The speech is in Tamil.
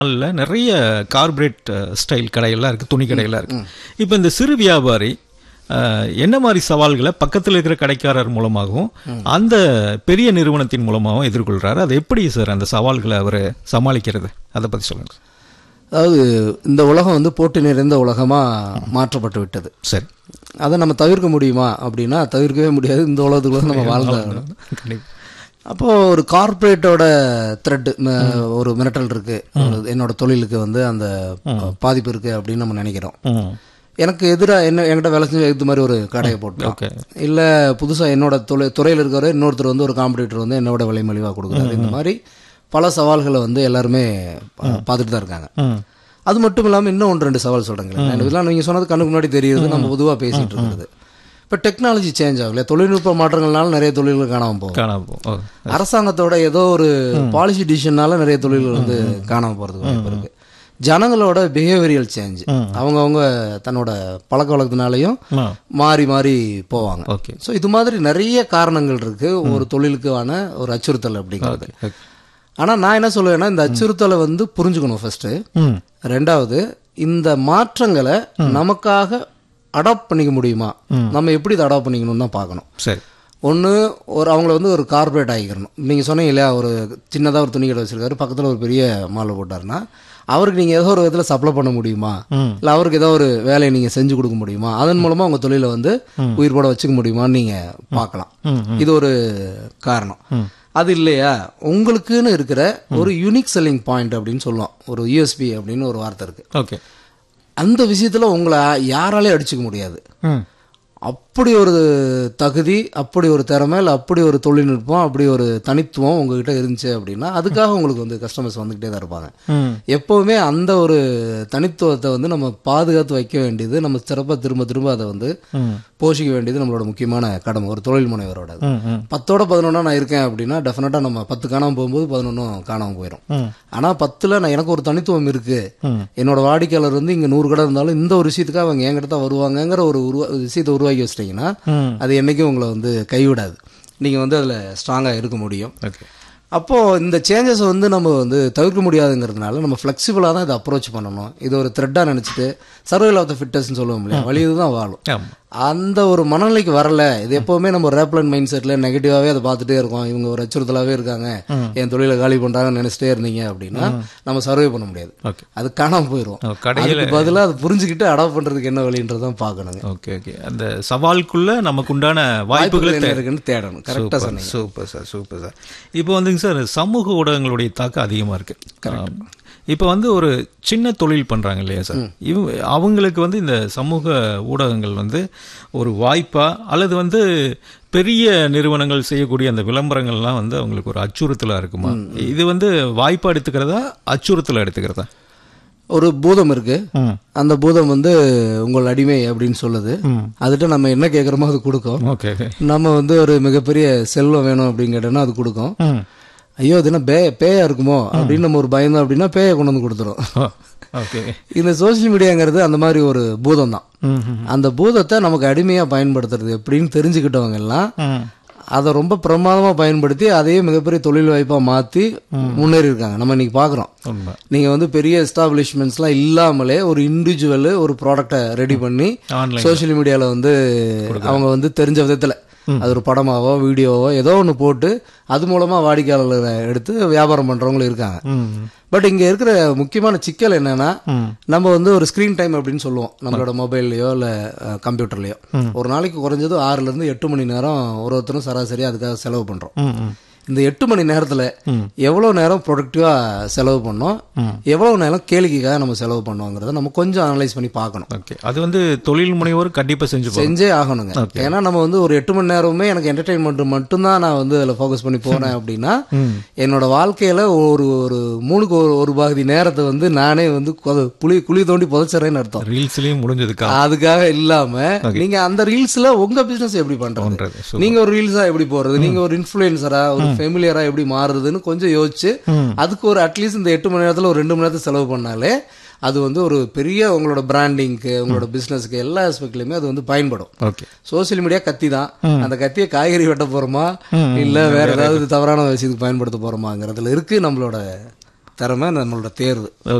மால்ல நிறைய கார்பரேட் ஸ்டைல் கடையெல்லாம் இருக்கு துணி கடையெல்லாம் இருக்கு இப்போ இந்த சிறு வியாபாரி அஹ், என்ன மாதிரி சவால்களை பக்கத்தில் இருக்கிற கடைக்காரர் மூலமாகவும் அந்த பெரிய நிறுவனத்தின் மூலமாகவும் எதிர்கொள்றாரு அது எப்படி சார் அந்த சவால்களை அவர் சமாளிக்கிறது அதை பத்தி சொல்லுங்க அதாவது இந்த உலகம் வந்து போட்டி நிறைந்த உலகமாக மாற்றப்பட்டு விட்டது சரி அதை நம்ம தவிர்க்க முடியுமா அப்படின்னா தவிர்க்கவே முடியாது இந்த உலகத்துக்குள்ள நம்ம வாழ்ந்தாகணும் கண்டிப்பா அப்போது ஒரு கார்ப்பரேட்டோட த்ரெட் ஒரு மிரட்டல் இருக்கு ஒரு என்னோட தொழிலுக்கு வந்து அந்த பாதிப்பு இருக்கு அப்படின்னு நம்ம நினைக்கிறோம் ம் எனக்கு எதிராக என்ன என்கிட்ட வேலை செஞ்ச இது மாதிரி ஒரு கடையை போட்டோம் ஓகே இல்லை புதுசாக என்னோட தொலை துறையில் இருக்கிறவர் இன்னொருத்தர் வந்து ஒரு காம்படிட்டர் வந்து என்னோட விலை மலிவாக கொடுக்குறாரு இந்த மாதிரி பல சவால்களை வந்து எல்லாருமே பா- பார்த்துட்டு தான் இருக்காங்க ம் அது மட்டும் இல்லாமல் இன்னும் ஒன்று ரெண்டு சவால் சொல்கிறேங்களேன் இதெல்லாம் நீங்கள் சொன்னது கண்ணுக்கு முன்னாடி தெரியுது நம்ம பொதுவாக பேசிகிட்டு இருக்கிறது இப்போ டெக்னாலஜி சேஞ்ச் ஆகல தொழில்நுட்ப மாற்றங்கள்னால நிறைய தொழில்கள் காணாமல் போகும் காணாம போ- ஓ அரசாங்கத்தோட ஏதோ ஒரு பாலிசி டிசிஷனால நிறைய தொழில்கள் வந்து காணாமல் போகிறதுக்கு வாய்ப்பு இருக்கு ஜனங்களோட பிஹேவியரியல் சேஞ்ச் அவங்கவங்க தன்னோட பழக்க வழக்கத்தினாலையும் ஆ மாறி மாறி போவாங்க ஓகே ஸோ இது மாதிரி நிறைய காரணங்கள் இருக்கு ஒரு தொழிலுக்கான ஒரு அச்சுறுத்தல் அப்படிங்கிறது ஓகே ஆனா நான் என்ன சொல்லுவேன்னா இந்த அச்சுறுத்தலை வந்து புரிஞ்சுக்கணும் ஃபர்ஸ்ட் ம் ரெண்டாவது இந்த மாற்றங்களை நமக்காக அடாப்ட் பண்ணிக்க முடியுமா நம்ம எப்படி இதை அடாப்ட் பண்ணிக்கணும்னு தான் பார்க்கணும் சரி ஒன்று ஒரு அவங்கள வந்து ஒரு கார்பரேட் ஆகிக்கிறணும் நீங்கள் சொன்னீங்க இல்லையா ஒரு சின்னதாக ஒரு துணி கடை வச்சிருக்காரு பக்கத்தில் ஒரு பெரிய மாலை போட்டாருன்னா அவருக்கு நீங்கள் ஏதோ ஒரு விதத்தில் சப்ளை பண்ண முடியுமா ம். இல்லை அவருக்கு ஏதோ ஒரு வேலையை நீங்கள் செஞ்சு கொடுக்க முடியுமா அதன் மூலமாக உங்கள் தொழிலை வந்து உயிர்போட வச்சுக்க முடியுமான்னு நீங்கள் பார்க்கலாம் ம், இது ஒரு காரணம் அது இல்லையா உங்களுக்குன்னு இருக்கிற ஒரு யூனிக் செல்லிங் பாயிண்ட் அப்படின்னு சொல்லுவோம் ஒரு யூஎஸ்பி அப்படின்னு ஒரு வார்த்தை இருக்கு ஓகே அந்த விஷயத்தில் உங்களை யாராலே அடிச்சுக்க முடியாது ம் அப்படி ஒரு தகுதி அப்படி ஒரு திறமை இல்லை அப்படி ஒரு தொழில்நுட்பம் அப்படி ஒரு தனித்துவம் உங்ககிட்ட இருந்துச்சு அப்படின்னா அதுக்காக உங்களுக்கு வந்து கஸ்டமர்ஸ் வந்துக்கிட்டே தான் இருப்பாங்க ம் எப்போவுமே அந்த ஒரு தனித்துவத்தை வந்து நம்ம பாதுகாத்து வைக்க வேண்டியது நம்ம சிறப்பாக திரும்ப திரும்ப அதை வந்து ம் போஷிக்க வேண்டியது நம்மளோட முக்கியமான கடமை ஒரு தொழில் முனைவரோட ம் ம் பத்தோட பதினொன்னா நான் இருக்கேன் அப்படின்னா டெஃபினட்டாக நம்ம பத்து காணாமல் போகும்போது பதினொன்றும் காணாமல் போயிடும் ம் ஆனால் பத்தில் நான் எனக்கு ஒரு தனித்துவம் இருக்கு ம் என்னோட வாடிக்கையாளர் வந்து இங்கே நூறு கடை இருந்தாலும் இந்த ஒரு விஷயத்துக்காக அவங்க என்கிட்ட தான் வருவாங்கங்கிற ஒரு உருவா விஷயத்தை உருவாக்கி வச்சிட்டிங்கன்னா ம் அது என்றைக்கும் உங்களை வந்து கைவிடாது நீங்கள் வந்து அதில் ஸ்ட்ராங்காக இருக்க முடியும் ஓகே அப்போது இந்த சேஞ்சஸை வந்து நம்ம வந்து தவிர்க்க முடியாதுங்கிறதுனால நம்ம ஃப்ளெக்சிபிளாக தான் இதை அப்ரோச் பண்ணணும் இது ஒரு த்ரெட்டாக நினச்சிட்டு சர்வைல் ஆஃப் த ஃபிட்டஸ்ன்னு சொல்லுவோம் இல்லையா வழி இதுதான் வாழும் ஆமாம் அந்த ஒரு மனநிலைக்கு வரல இது எப்போவுமே நம்ம ரேப்லன் மைண்ட் செட்டில் நெகட்டிவாகவே அதை பார்த்துட்டே இருக்கோம் இவங்க ஒரு அச்சுறுத்தலாகவே இருக்காங்க என் தொழிலை காலி பண்ணுறாங்கன்னு நினச்சிட்டே இருந்தீங்க அப்படின்னா நம்ம சர்வே பண்ண முடியாது ஓகே அது காணாம போயிடும் ஓ, கடையில அதுக்கு பதிலாக அதை புரிஞ்சுக்கிட்டு அடாப்ட் பண்ணுறதுக்கு என்ன வழின்றதான் பார்க்கணுங்க ஓகே ஓகே அந்த சவாலுக்குள்ள நமக்கு உண்டான வாய்ப்புகளை என்ன இருக்குன்னு தேடணும் கரெக்டாக சூப்பர் சொன்னீங்க சூப்பர் சார் சூப்பர் சார் இப்போ வந்துங்க சார் சமூக ஊடகங்களுடைய தாக்கம் அதிகமாக இருக்கு இப்போ வந்து ஒரு சின்ன தொழில் பண்ணுறாங்க இல்லையா சார் இவ அவங்களுக்கு வந்து இந்த சமூக ஊடகங்கள் வந்து ஒரு வாய்ப்பா அல்லது வந்து பெரிய நிறுவனங்கள் செய்யக்கூடிய அந்த விளம்பரங்கள்லாம் வந்து அவங்களுக்கு ஒரு அச்சுறுத்தலாக இருக்குமா இது வந்து வாய்ப்பா எடுத்துக்கிறதா அச்சுறுத்தலா எடுத்துக்கிறதா ஒரு பூதம் இருக்கு ம் அந்த பூதம் வந்து உங்கள் அடிமை அப்படின்னு சொல்லுது ம் அதுகிட்ட நம்ம என்ன கேட்குறோமோ அது கொடுக்கும் ஓகே நம்ம வந்து ஒரு மிகப்பெரிய செல்வம் வேணும் அப்படின்னு கேட்டோம்னா அது கொடுக்கும் ம் ஐயோ அது என்ன பே பேயா இருக்குமோ அப்படின்னு நம்ம ஒரு பயந்தோம் அப்படின்னா பேயை கொண்டு வந்து கொடுத்துரும் ஓகே இந்த சோஷியல் மீடியாங்கிறது அந்த மாதிரி ஒரு பூதம் தான் ம் ம் அந்த பூதத்தை நமக்கு அடிமையா பயன்படுத்துறது எப்படின்னு தெரிஞ்சுக்கிட்டவங்க எல்லாம் ம் அதை ரொம்ப பிரமாதமா பயன்படுத்தி அதையே மிகப்பெரிய தொழில் வாய்ப்பா மாத்தி முன்னேறி இருக்காங்க நம்ம இன்னைக்கு பாக்குறோம் உண்மை நீங்க வந்து பெரிய எஸ்டாப்ளிஷ்மெண்ட்ஸ்லாம் இல்லாமலே ஒரு இண்டிவிஜுவல் ஒரு ப்ராடக்ட்டை ரெடி பண்ணி ஆன்லைன் சோஷியல் மீடியால வந்து அவங்க வந்து தெரிஞ்ச விதத்துல அது ஒரு படமாவோ வீடியோவோ ஏதோ ஒன்று போட்டு அது மூலமா வாடிக்கையாளர்களை எடுத்து வியாபாரம் பண்றவங்களும் இருக்காங்க ம் பட் இங்க இருக்கிற முக்கியமான சிக்கல் என்னன்னா ம் நம்ம வந்து ஒரு ஸ்கிரீன் டைம் அப்படின்னு சொல்லுவோம் நம்மளோட மொபைல்லையோ இல்ல கம்ப்யூட்டர்லயோ ஒரு நாளைக்கு குறைஞ்சது ஆறுல இருந்து எட்டு மணி நேரம் ஒரு ஒருத்தரும் சராசரி அதுக்காக செலவு பண்றோம் ம் ம் இந்த எட்டு மணி நேரத்துல ம். எவ்வளவு நேரம் ப்ரொடக்டிவா செலவு பண்ணோம் ம். எவ்வளவு நேரம் கேளிக்கைக்காக நம்ம செலவு பண்ணோங்கிறத நம்ம கொஞ்சம் அனலைஸ் பண்ணி பார்க்கணும் ஓகே அது வந்து தொழில் முனைவோர் கண்டிப்பா செஞ்சு போகணும் செஞ்சே ஆகணுங்க ஏன்னா நம்ம வந்து ஒரு எட்டு மணி நேரமே எனக்கு என்டர்டைன்மெண்ட் மட்டும்தான் நான் வந்து அதில் ஃபோக்கஸ் பண்ணி போனேன் அப்படின்னா ம் என்னோட வாழ்க்கையில ஒரு ஒரு மூணுக்கு ஒரு ஒரு பாதி நேரத்தை வந்து நானே வந்து கொத- குழி குழி தோண்டி புதைச்சிறேன்னு அர்த்தம் ரீல்ஸ்லயும் முடிஞ்சதுக்கா அதுக்காக இல்லாம நீங்க அந்த ரீல்ஸ்ல உங்க பிசினஸ் எப்படி பண்றது பண்றது. Super. நீங்க ஒரு ரீல்ஸா எப்படி போறது நீங்க ஒரு இன்ஃபுளுசரா ஒரு ஃபெமிலியரா எப்படி மாறுறதுன்னு கொஞ்சம் யோசிச்சு அதுக்கு ஒரு அட்லீஸ்ட் இந்த எட்டு மணி நேரத்துல ஒரு ரெண்டு மணி நேரத்தை செலவு பண்ணாலே அது வந்து ஒரு பெரிய உங்களோட பிராண்டிங்க்கு உங்களோட பிசினஸ்க்கு எல்லா ஆஸ்பெக்ட்லயுமே அது வந்து பயன்படும் ஓகே சோசியல் மீடியா கத்தி தான் அந்த கத்தியை காய்கறி வெட்ட போறோமா இல்ல வேற ஏதாவது தவறான விஷயத்துக்கு பயன்படுத்த போறோமாங்கிறதுல இருக்கு நம்மளோட திறமை நம்மளோட தேர்வு